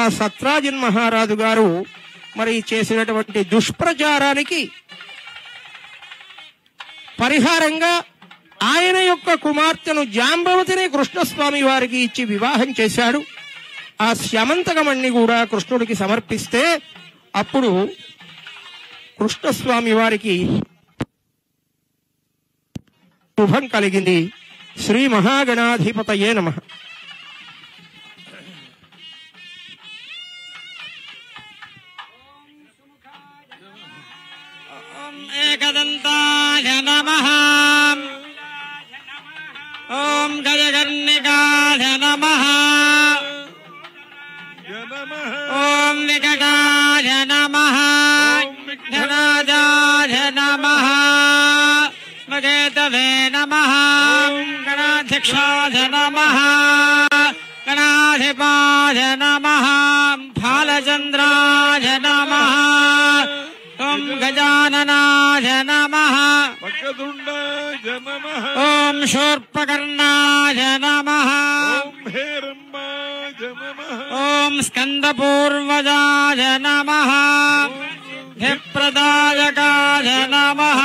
సత్రాజిన్ మహారాజు గారు మరి చేసినటువంటి దుష్ప్రచారానికి పరిహారంగా ఆయన యొక్క కుమార్తెను జాంబవతిని కృష్ణస్వామి వారికి ఇచ్చి వివాహం చేశాడు ఆ శమంతకమణ్ణి కూడా కృష్ణుడికి సమర్పిస్తే అప్పుడు కృష్ణస్వామి వారికి శుభం కలిగింది శ్రీ మహాగణాధిపతయే నమ एकदन्ताय नमः ॐ गजकर्णिकाय नमः ॐ विकटाय नमः विघ्नराजाय नमः मकेतवे नमः गणाध्यक्षाय नमः गणाधिपाय नमः फालचन्द्राय नमः ॐ गजाननाय नमः పక్కదుండాయ నమ ॐ शूर्पकर्णाय नमः ఓం హేరంబాయ నమ ॐ स्कन्दपूर्वजाय नमः धिप्रदायकाय नमः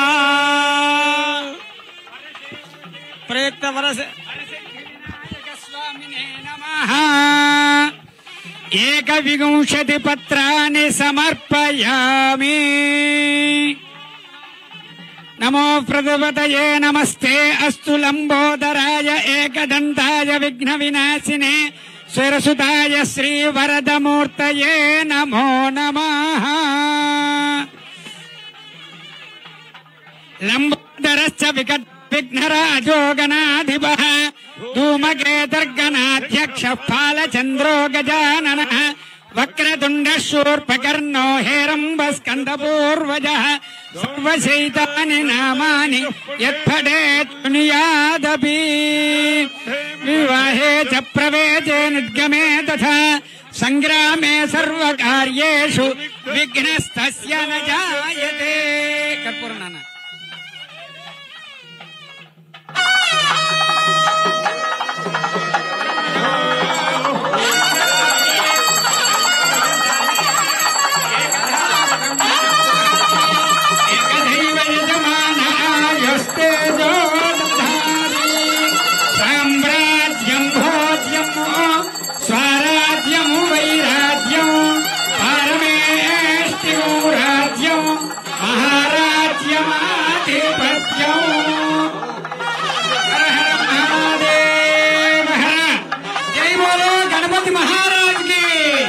प्रयुक्तवरस स्वामिने नमः एकविंशतिपत्राणि समर्पयामि नमो प्रभुपतये नमस्ते अस्तु लम्बोदराय एकदन्ताय विघ्नविनाशिने स्वरसुताय श्रीवरदमूर्तये नमो नमः लम्बोदरश्च विकट विघ्नराजो गणाधिपः धूमकेतर्गणाध्यक्षः फालचन्द्रो गजाननः वक्रतुण्डः शूर्पकर्णो हेरम्बस्कन्दपूर्वजः सर्वशैतानि नामानि यत्फटेत् शृणुयादपि विवाहे च प्रवेशे निर्गमे तथा सङ्ग्रामे सर्वकार्येषु विघ्नस्तस्य न जायते कर्पूरनाना एकदैव यजमानायस्ते जोधारी साम्राज्यम् भोज्यम् स्वराज्यम् वैराज्यम् परमेष्टिम् राज्यम् महाराज्यमाधिपत्यम् हर हर महादेव हर जय बोलो गणपति महाराज की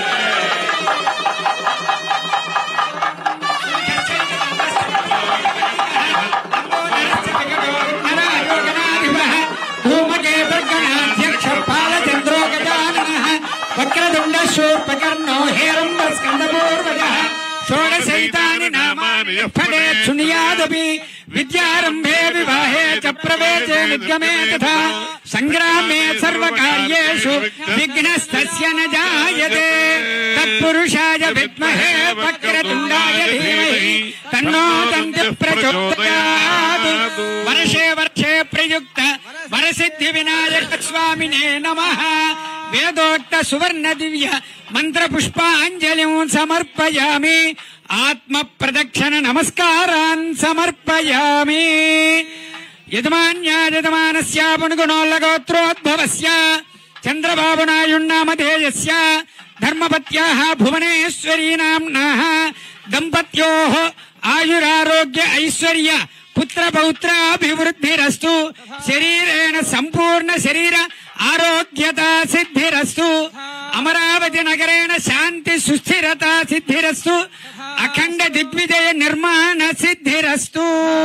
वक्रतुण्डशूर्पकर्णो हेरम्बस्कन्दपूर्वजः षोडशैतानि नामानि फले शृणुयादपि विद्यारम्भे विवाहे च प्रवेशे निर्गमे तथा सङ्ग्रामे सर्वकार्येषु विघ्नस्तस्य न जायते तत्पुरुषाय विद्महे वक्रतुण्डाय धीमहि तन्नो दन्ति प्रचोदयात् वर्षे वर्षे प्रयुक्त वरसिद्धि विनायक स्वामिने नमः वेदोक्त सुवर्ण दिव्य मंत्र पुष्पांजलिं समर्पयामि आत्म प्रदक्षिण नमस्कारान् समर्पयामि यजमान्या यजमानस्य पुनगुणोल्लगोत्रोद्भवस्य चन्द्रबाबुनायुण्नामधेयस्य धर्मपत्याः भुवनेश्वरी नाम्नाः दम्पत्योः आयुरारोग्य ऐश्वर्य పుత్ర పౌత్రాభివృద్ధిరస్తు శరీరేణ సంపూర్ణ శరీర ఆరోగ్యత సిద్ధిరస్తు అమరావతి నగరేణ శాంతి సుస్థిరత సిద్ధిరస్తు అఖండ దిగ్విజయ నిర్మాణ సిద్ధిరస్తు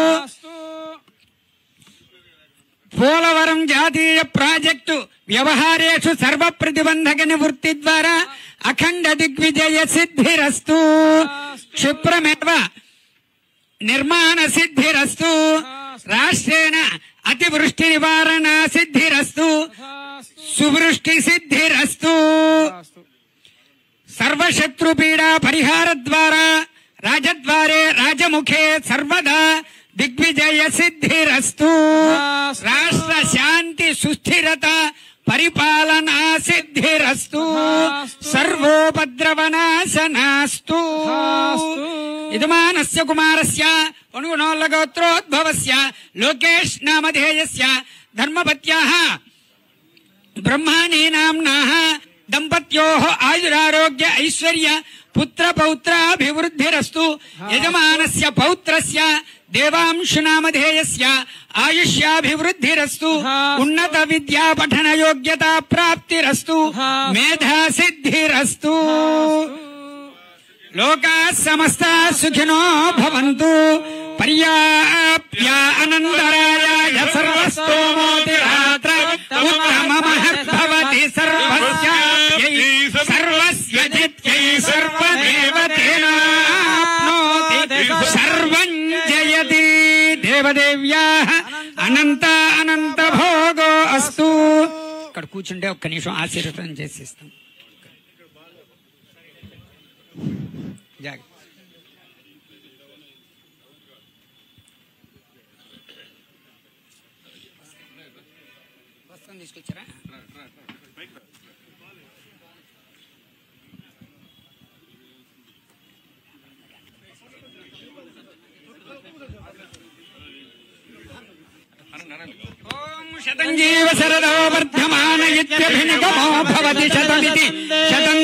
పోలవరం జాతీయ ప్రాజెక్టు వ్యవహారేషు సర్వ ప్రతిబంధక నివృత్తి ద్వారా అఖండ దిగ్విజయ సిద్ధిరస్తు క్షిప్రమేవ నిర్మాణ సిద్ధిరస్తు రాష్ట్రేణ అతివృష్టి నివారణ సిద్ధిరస్తు సువృష్టి సిద్ధిరస్తు సర్వశత్రు పీడా పరిహార ద్వారా రాజద్వారే రాజముఖే సర్వదా దిగ్విజయ సిద్ధిరస్తు రాష్ట్ర శాంతి సుస్థిరత పరిపాలనా సిద్ధిరస్తు సర్వోపద్రవనాశనాస్తు యజమానస్య కుమారస్య అనుగుణోల్లగోత్రోద్భవస్య లోకేష్ నామధేయస్య ధర్మపత్యాః బ్రహ్మాణీనాంనాః దంపత్యోః ఆయురారోగ్య ఐశ్వర్య పుత్ర పౌత్రాభివృద్ధిరస్తు యజమానస్య పౌత్రస్య దేవాంశునామధేయస్య ఆయుష్యాభివృద్ధిరస్తు ఉన్నత విద్యా పఠన యోగ్యతా ప్రాప్తిరస్తు మేధా సిద్ధిరస్తు లోకా సమస్త సుఖినో భవంతు పర్యాప్య అనంతరాయ సర్వస్తోమోతిరాత్ర ఉత్తమమహద్భవతి సర్వస్యాప్యై సర్వస్య జిత్యై సర్వదేవతేనాప్నోతి సర్వం జయతి దేవదేవ్యాః అనంత అనంత భోగో అస్తు ఇక్కడ కూర్చుంటే ఒక్క నిమిషం ఆశీర్వదం చేసిస్తాం జాగ్రత్త వస్త్రం తీసుకొచ్చారా ఓం శతం జీవ శరదో వర్ధమాన ఇత్యభినిగమో భవతి శతమితి శతం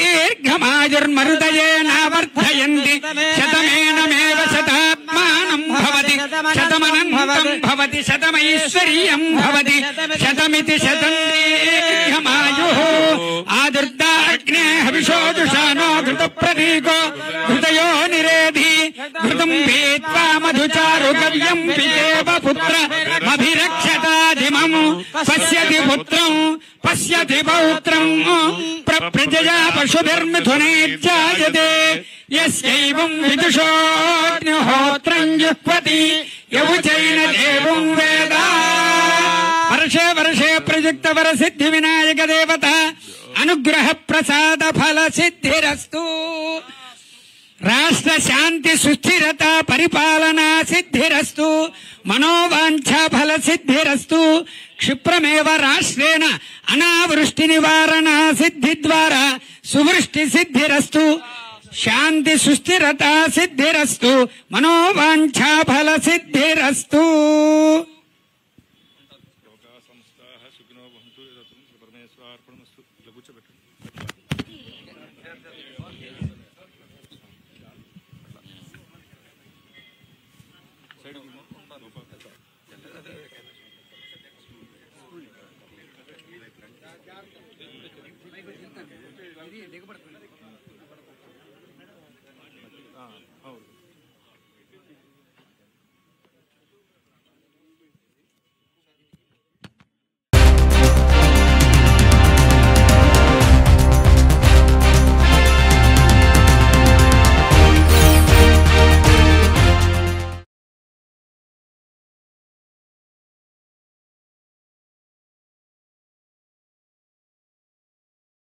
దీర్ఘమాయుర్మరుదయేనావర్ధయంతి శతమేనమేవ శతాత్మానం భవతి శతమనంతం భవతి శతమైశ్వర్యం భవతి శతమితి శతం దీర్ఘమాయు ఆదుర్దాగ్నే హవిషోజుషానో ఘృత ప్రతీకో ఘృతయో నిరేధి ఘృతం పీత్వా మధుచారు గవ్యం పితేవ పుత్ర అభిరక్షతాధిమం పశ్యతి పుత్రం పశ్యతి పౌత్రం ప్రజయా పశుభిర్మిథునేత్యాయతే యస్యైవం విదుషోగ్నిహోత్రం జుహ్వతి యవుచైన దేవం వేద వర్షే వర్షే ప్రయుక్త వర సిద్ధి వినాయక దేవత అనుగ్రహ ప్రసాద ఫల సిద్ధిరస్తు రాష్ట్ర శాంతి సుస్థిరత పరిపాలనా సిద్ధిరస్తు మనోవాంఛ ఫల సిద్ధిరస్తు క్షిప్రమేవ రాష్ట్రేణ అనావృష్టి నివారణ సిద్ధి ద్వారా సువృష్టి సిద్ధిరస్తు శాంతి సుస్థిరత సిద్ధిరస్తు మనోవాంఛ ఫల సిద్ధిరస్తు లోకా సంస్థాః సుఖినో భవంతు యదతుం శ్రీ పరమేశ్వరార్పణమస్తు ఇట్లా కూర్చోబెట్టండి సైడ్